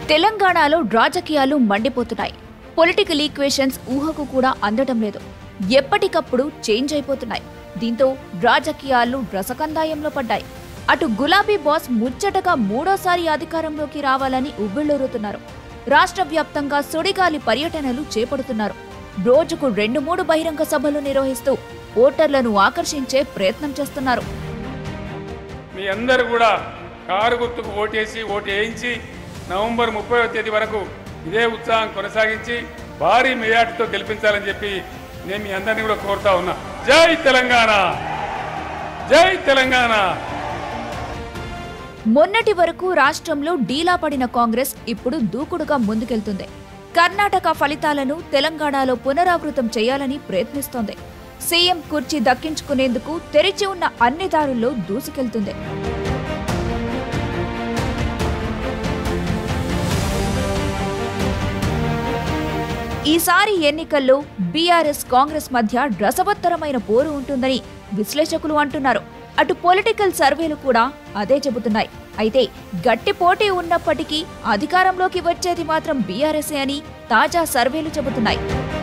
తెలంగాణలో రాజకీయాలు మండిపోతున్నాయి పొలిటికల్ ఈక్వేషన్స్ ఊహకు కూడా అందడం లేదు ఎప్పటికప్పుడు చేంజ్ అయిపోతున్నాయి దీంతో రాజకీయాలు రసకందాయంలో పడ్డాయి అటు గులాబీ బాస్ ముచ్చటగా మూడోసారి అధికారంలోకి రావాలని ఉవ్విళ్లూరుతున్నారు రాష్ట్ర వ్యాప్తంగా సుడిగాలి పర్యటనలు చేపడుతున్నారు రోజుకు రెండు మూడు బహిరంగ సభలు నిర్వహిస్తూ ఓటర్లను ఆకర్షించే ప్రయత్నం చేస్తున్నారు మీ అందరూ కూడా కారు గుర్తుకు ఓటేసి ఓటు వేయించి నవంబర్ ముప్పై తేదీ వరకు ఇదే ఉత్సాహం కొనసాగించి భారీ మెజార్టీతో గెలిపించాలని చెప్పి నేను మీ అందరినీ కూడా కోరుతా ఉన్నా జై తెలంగాణ జై తెలంగాణ మొన్నటి వరకు రాష్ట్రంలో డీలా పడిన కాంగ్రెస్ ఇప్పుడు దూకుడుగా ముందుకెళ్తుంది కర్ణాటక ఫలితాలను తెలంగాణలో పునరావృతం చేయాలని ప్రయత్నిస్తోంది సీఎం కుర్చీ దక్కించుకునేందుకు తెరిచి ఉన్న అన్ని దారుల్లో దూసుకెళ్తుంది ఈసారి ఎన్నికల్లో బీఆర్ఎస్ కాంగ్రెస్ మధ్య రసవత్తరమైన పోరు ఉంటుందని విశ్లేషకులు అంటున్నారు అటు పొలిటికల్ సర్వేలు కూడా అదే చెబుతున్నాయి అయితే గట్టి పోటీ ఉన్నప్పటికీ అధికారంలోకి వచ్చేది మాత్రం బీఆర్ఎస్ అని తాజా సర్వేలు చెబుతున్నాయి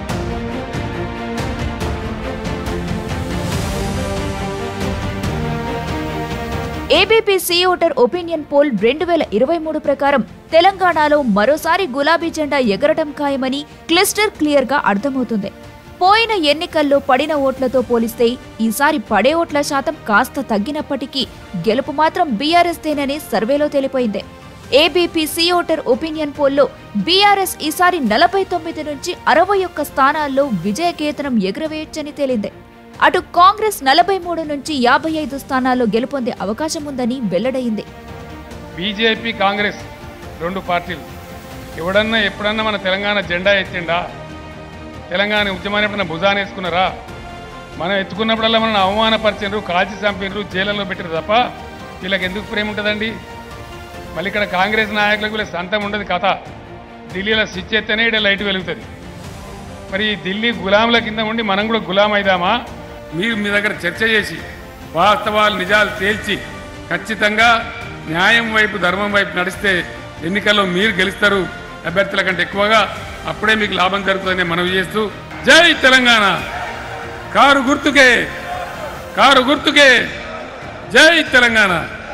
ABP C voter opinion poll రెండు వేల ఇరవై మూడు ప్రకారం తెలంగాణలో మరోసారి గులాబీ జెండా ఎగరడం ఖాయమని క్లిస్టర్ క్లియర్ గా అర్థమవుతుంది పోయిన ఎన్నికల్లో పడిన ఓట్లతో పోలిస్తే ఈసారి పడే ఓట్ల శాతం కాస్త తగ్గినప్పటికీ గెలుపు మాత్రం బీఆర్ఎస్ దేనని సర్వేలో తెలిపోయింది ఏబీపీ సీ ఓటర్ ఒపీనియన్ పోల్లో బీఆర్ఎస్ ఈసారి నలభై తొమ్మిది నుంచి అరవై ఒక్క స్థానాల్లో విజయ కేతనం ఎగురవేయొచ్చని తేలింది అటు కాంగ్రెస్ నలభై మూడు నుంచి యాభై ఐదు స్థానాల్లో గెలుపొందే అవకాశం ఉందని వెల్లడైంది బీజేపీ కాంగ్రెస్ రెండు పార్టీలు ఎవడన్నా ఎప్పుడన్నా మన తెలంగాణ జెండా ఎత్తిండా తెలంగాణ ఉద్యమాన్ని ఎప్పుడన్నా భుజాన్ని వేసుకున్నారా మనం ఎత్తుకున్నప్పుడల్లా మనం అవమానపరిచినారు కాల్చి చంపినారు జైళ్ళలో పెట్టారు తప్ప వీళ్ళకి ఎందుకు ప్రేమ ఉంటుందండి మళ్ళీ ఇక్కడ కాంగ్రెస్ నాయకులకు వీళ్ళ సంతం ఉండదు కథ ఢిల్లీలో స్విచ్ ఎత్తేనే ఇక్కడ లైట్ వెలుగుతుంది మరి ఈ ఢిల్లీ గులాముల కింద ఉండి మనం కూడా గులాం అయిదామా మీరు మీ దగ్గర చర్చ చేసి వాస్తవాలు నిజాలు తేల్చి ఖచ్చితంగా న్యాయం వైపు ధర్మం వైపు నడిస్తే ఎన్నికల్లో మీరు గెలుస్తారు అభ్యర్థుల కంటే ఎక్కువగా అప్పుడే మీకు లాభం జరుగుతుందని మనవి చేస్తూ జై తెలంగాణ కారు గుర్తుకే కారు గుర్తుకే జై తెలంగాణ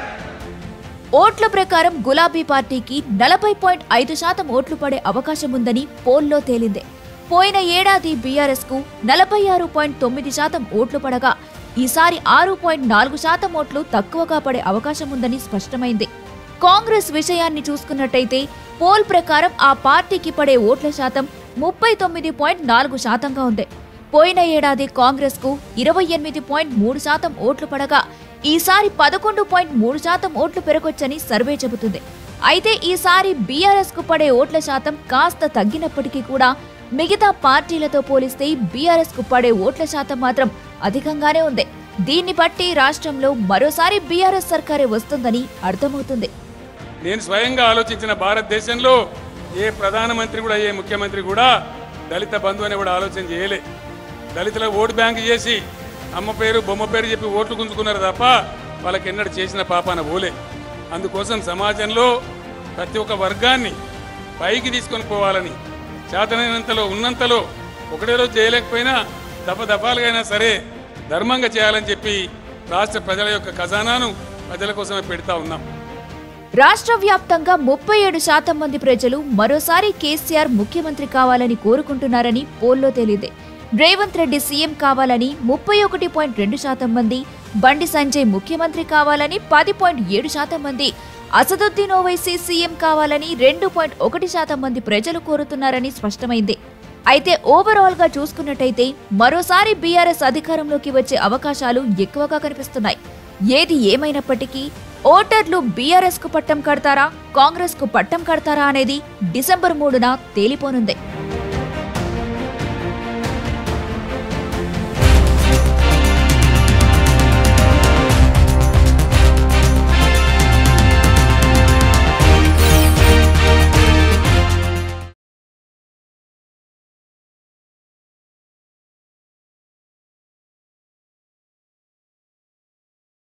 ఓట్ల ప్రకారం గులాబీ పార్టీకి నలభై పాయింట్ ఐదు శాతం ఓట్లు పడే అవకాశం ఉందని పోల్లో తేలింది పోయిన ఏడాది బీఆర్ఎస్ కు నలభై ఆరు పాయింట్ తొమ్మిది శాతం ఓట్లు పడగా ఈసారి ఆరు పాయింట్ నాలుగు శాతం ఓట్లు తక్కువగా పడే అవకాశం ఉందని స్పష్టమైంది కాంగ్రెస్ విషయాన్ని చూసుకున్నట్టయితే పోల్ ప్రకారం ఆ పార్టీకి పడే ఓట్ల శాతం ముప్పై తొమ్మిది పాయింట్ నాలుగు శాతంగా ఉంది పోయిన ఏడాది కాంగ్రెస్ కు ఇరవై ఎనిమిది పాయింట్ మూడు శాతం ఓట్లు పడగా ఈసారి పదకొండు పాయింట్ మూడు శాతం ఓట్లు పెరగొచ్చని సర్వే చెబుతుంది అయితే ఈసారి బీఆర్ఎస్ కు పడే ఓట్ల శాతం కాస్త తగ్గినప్పటికీ కూడా మిగతా పార్టీలతో పోలిస్తే బీఆర్ఎస్ కు పడే ఓట్ల శాతం మాత్రం అధికంగానే ఉంది దీన్ని బట్టి రాష్ట్రంలో మరోసారి బీఆర్ఎస్ సర్కారే వస్తుందని అర్థమవుతుంది నేను స్వయంగా ఆలోచించిన భారతదేశంలో ఏ ప్రధానమంత్రి కూడా ఏ ముఖ్యమంత్రి కూడా దళిత బంధు అని కూడా ఆలోచన చేయలే దళితుల ఓటు బ్యాంక్ చేసి అమ్మ పేరు బొమ్మ పేరు చెప్పి ఓట్లు గుంజుకున్నారు తప్ప వాళ్ళకి ఎన్నడూ చేసిన పాపాన పోలే అందుకోసం సమాజంలో ప్రతి ఒక్క వర్గాన్ని పైకి తీసుకొని పోవాలని చేతనైనంతలో ఉన్నంతలో ఒకటే రోజు చేయలేకపోయినా దఫ దఫాలుగా అయినా సరే ధర్మంగా చేయాలని చెప్పి రాష్ట్ర ప్రజల యొక్క ఖజానాను ప్రజల కోసమే పెడతా ఉన్నాం రాష్ట్ర వ్యాప్తంగా ముప్పై ఏడు శాతం మంది ప్రజలు మరోసారి కేసీఆర్ ముఖ్యమంత్రి కావాలని కోరుకుంటున్నారని పోల్లో తేలింది రేవంత్ రెడ్డి సీఎం కావాలని ముప్పై ఒకటి పాయింట్ రెండు శాతం మంది బండి సంజయ్ ముఖ్యమంత్రి కావాలని పది పాయింట్ ఏడు శాతం మంది అసదుద్దీన్ ఓవైసీ సీఎం కావాలని రెండు పాయింట్ ఒకటి శాతం మంది ప్రజలు కోరుతున్నారని స్పష్టమైంది అయితే ఓవరాల్ గా చూసుకున్నట్టయితే మరోసారి బీఆర్ఎస్ అధికారంలోకి వచ్చే అవకాశాలు ఎక్కువగా కనిపిస్తున్నాయి ఏది ఏమైనప్పటికీ ఓటర్లు బీఆర్ఎస్ కు పట్టం కడతారా కాంగ్రెస్ కు పట్టం కడతారా అనేది డిసెంబర్ మూడున తేలిపోనుంది